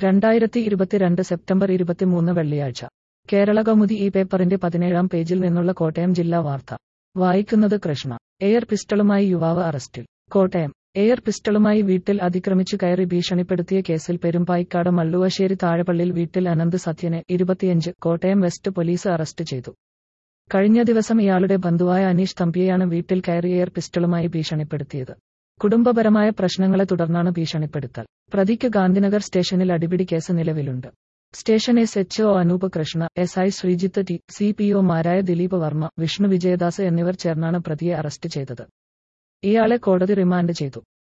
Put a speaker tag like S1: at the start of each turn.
S1: രണ്ടായിരത്തി ഇരുപത്തിരണ്ട് സെപ്റ്റംബർ ഇരുപത്തിമൂന്ന് വെള്ളിയാഴ്ച കേരള കൗമുദി ഈ പേപ്പറിന്റെ പതിനേഴാം പേജിൽ നിന്നുള്ള കോട്ടയം ജില്ലാ വാർത്ത വായിക്കുന്നത് കൃഷ്ണ എയർ പിസ്റ്റളുമായി യുവാവ് അറസ്റ്റിൽ കോട്ടയം എയർ പിസ്റ്റളുമായി വീട്ടിൽ അതിക്രമിച്ചു കയറി ഭീഷണിപ്പെടുത്തിയ കേസിൽ പെരുമ്പായിക്കാട് മള്ളുവശ്ശേരി താഴെപ്പള്ളിൽ വീട്ടിൽ അനന്ത് സത്യനെ ഇരുപത്തിയഞ്ച് കോട്ടയം വെസ്റ്റ് പോലീസ് അറസ്റ്റ് ചെയ്തു കഴിഞ്ഞ ദിവസം ഇയാളുടെ ബന്ധുവായ അനീഷ് തമ്പിയെയാണ് വീട്ടിൽ കയറി എയർ പിസ്റ്റളുമായി ഭീഷണിപ്പെടുത്തിയത് കുടുംബപരമായ പ്രശ്നങ്ങളെ തുടർന്നാണ് ഭീഷണിപ്പെടുത്തൽ പ്രതിക്ക് ഗാന്ധിനഗർ സ്റ്റേഷനിൽ അടിപിടി കേസ് നിലവിലുണ്ട് station S H O Anoop Krishna S I Sreejith T C P ഒമാരായ ദിലീപ് വർമ്മ വിഷ്ണു വിജയദാസ് എന്നിവർ ചേർന്നാണ് പ്രതിയെ അറസ്റ്റ് ചെയ്തത് ഇയാളെ കോടതി റിമാൻഡ് ചെയ്തു